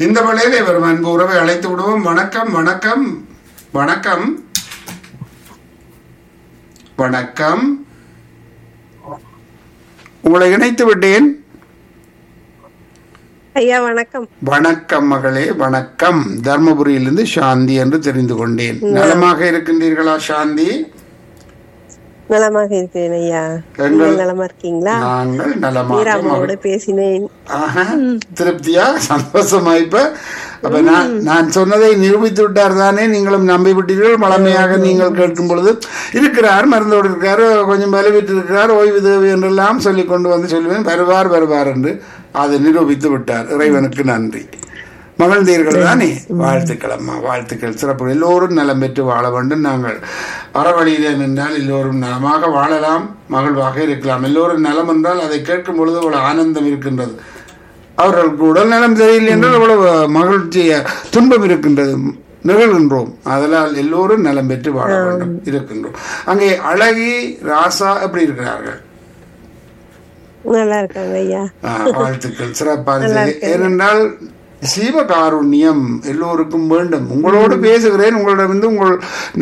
இந்த வேளையில் இவர் அன்பு உறவை அழைத்து விடுவோம் வணக்கம் வணக்கம் வணக்கம் வணக்கம் உங்களை இணைத்து விட்டேன் ஐயா வணக்கம் வணக்கம் மகளே வணக்கம் தர்மபுரியிலிருந்து சாந்தி என்று தெரிந்து கொண்டேன் நலமாக இருக்கின்றீர்களா சாந்தி நலமாக இருக்கிறேன் ஐயா எங்கள்- நீங்கள் நலமா இருக்கீங்களா நாங்கள் நலமாக மீராமாவோட பேசினேன் ஆஹா, திருப்தியா சந்தோஷமா இப்ப அப்ப நான் நான் சொன்னதை நிரூபித்து விட்டார் தானே நீங்களும் நம்பி விட்டீர்கள் பழமையாக நீங்கள் கேட்கும் பொழுது இருக்கிறார் மருந்தோடு இருக்கார் கொஞ்சம் பலவிட்டு இருக்கிறார் ஓய்வு தேவை என்றெல்லாம் சொல்லி கொண்டு வந்து சொல்லுவேன் வருவார் வருவார் என்று அதை நிரூபித்து விட்டார் இறைவனுக்கு நன்றி மகிழ்ந்தீர்கள் தானே வாழ்த்துக்கள் அம்மா வாழ்த்துக்கள் சிறப்பு எல்லோரும் நலம் பெற்று வாழ வேண்டும் நாங்கள் அறவழியிலே நின்றால் எல்லோரும் நலமாக வாழலாம் மகிழ்வாக இருக்கலாம் எல்லோரும் நலம் என்றால் அதை கேட்கும் பொழுது அவ்வளவு ஆனந்தம் இருக்கின்றது அவர்களுக்கு உடல் நலம் சரியில்லை என்றால் அவ்வளவு மகிழ்ச்சி துன்பம் இருக்கின்றது நிகழ்கின்றோம் அதனால் எல்லோரும் நலம் பெற்று வாழ வேண்டும் இருக்கின்றோம் அங்கே அழகி ராசா எப்படி இருக்கிறார்கள் நல்லா இருக்காங்க ஐயா ஆ, வாழ்த்துக்கள் சிறப்பான ஏனென்றால் சீவகாருண்யம் எல்லோருக்கும் வேண்டும் உங்களோடு பேசுகிறேன் உங்களிடமிருந்து உங்கள்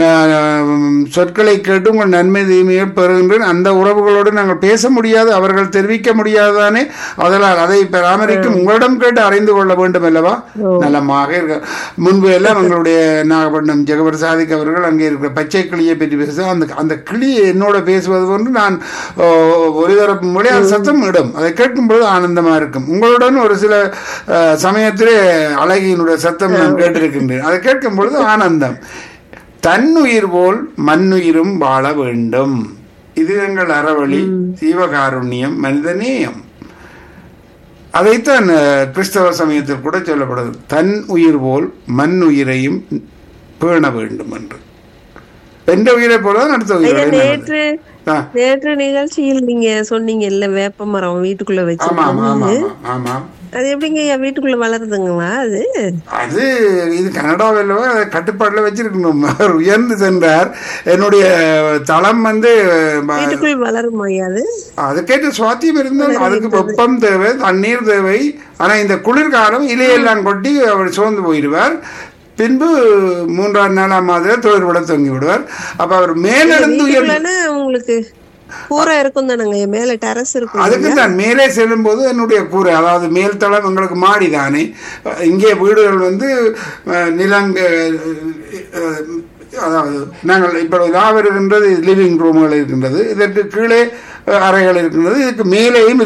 ந- சொற்களை கேட்டு உங்கள் நன்மை தீமையை பெறுகின்றேன் அந்த உறவுகளோடு நாங்கள் பேச முடியாது அவர்கள் தெரிவிக்க முடியாதானே அதனால் அதை பராமரிக்கும் உங்களிடம் கேட்டு அறிந்து கொள்ள வேண்டும் அல்லவா நலமாக இருக்க முன்பு எல்லாம் எங்களுடைய நாகப்பட்டினம் ஜெகவர் சாதிக் அவர்கள் அங்கே இருக்கிற பச்சை கிளியை பற்றி பேச அந்த அந்த கிளி என்னோட பேசுவது போன்று நான் ஓ, ஒளிபரப்பும் மொழி அது சத்தம் இடும் அதை கேட்கும் பொழுது ஆனந்தமா இருக்கும் உங்களுடன் ஒரு சில அஹ், சமயத்திலே அழகியினுடைய சத்தம் நான் கேட்டிருக்கின்றேன் அதை கேட்கும் பொழுது ஆனந்தம் தன்னுயிர் போல் மண்ணுயிரும் வாழ வேண்டும் இது எங்கள் அறவழி ஜீவகாருண்யம் மனிதநேயம் அதைத்தான் அஹ், கிறிஸ்தவ சமயத்தில் கூட சொல்லப்படுது தன் உயிர் போல் மண் உயிரையும் பேண வேண்டும் என்று எந்த உயிரை போலதான் அடுத்த ஐயா உயிரை நேற்று ஆ, நேற்று நிகழ்ச்சியில் நீங்க சொன்னீங்க இல்ல வேப்ப மரம் வீட்டுக்குள்ள ஆமா ஆமா ஆமா வச்சு ஆமா ஆமா அது எப்படிங்க ஐயா வீட்டுக்குள்ள வளருதுங்களா அது அது இது கனடாவில் அதை கட்டுப்பாட்டில் வச்சிருக்கணும் அவர் உயர்ந்து சென்றார் என்னுடைய தளம் வந்து ம- வீட்டுக்குள் வளருமா ஐயா அது அதுக்கேற்ற சுவாத்தியம் இருந்தால் அதுக்கு வெப்பம் தேவை தண்ணீர் தேவை ஆனா இந்த குளிர்காலம் இலையெல்லாம் கொட்டி அவர் சோர்ந்து போயிடுவார் பின்பு மூன்றாம் நாலாம் மாதம் தொழில் விட தொங்கி விடுவார் அப்ப அவர் மேலிருந்து உயர்ந்து வீட்டுக்குள்ளனா உங்களுக்கு கூரை இருக்கும் தானங்க ஐயா மேல டெரஸ் இருக்கும் அதுக்கு தான் மேலே செல்லும்போது என்னுடைய கூரை அதாவது மேல் தளம் எங்களுக்கு மாடி தானே இங்கே வீடுகள் வந்து அஹ், நிலங்க அஹ், அதாவது நாங்கள் இப்போ லா வருகின்றது லிவிங் ரூம்கள் இருக்கின்றது இதற்கு கீழே அஹ், அறைகள் இருக்கின்றது இதுக்கு மேலேயும்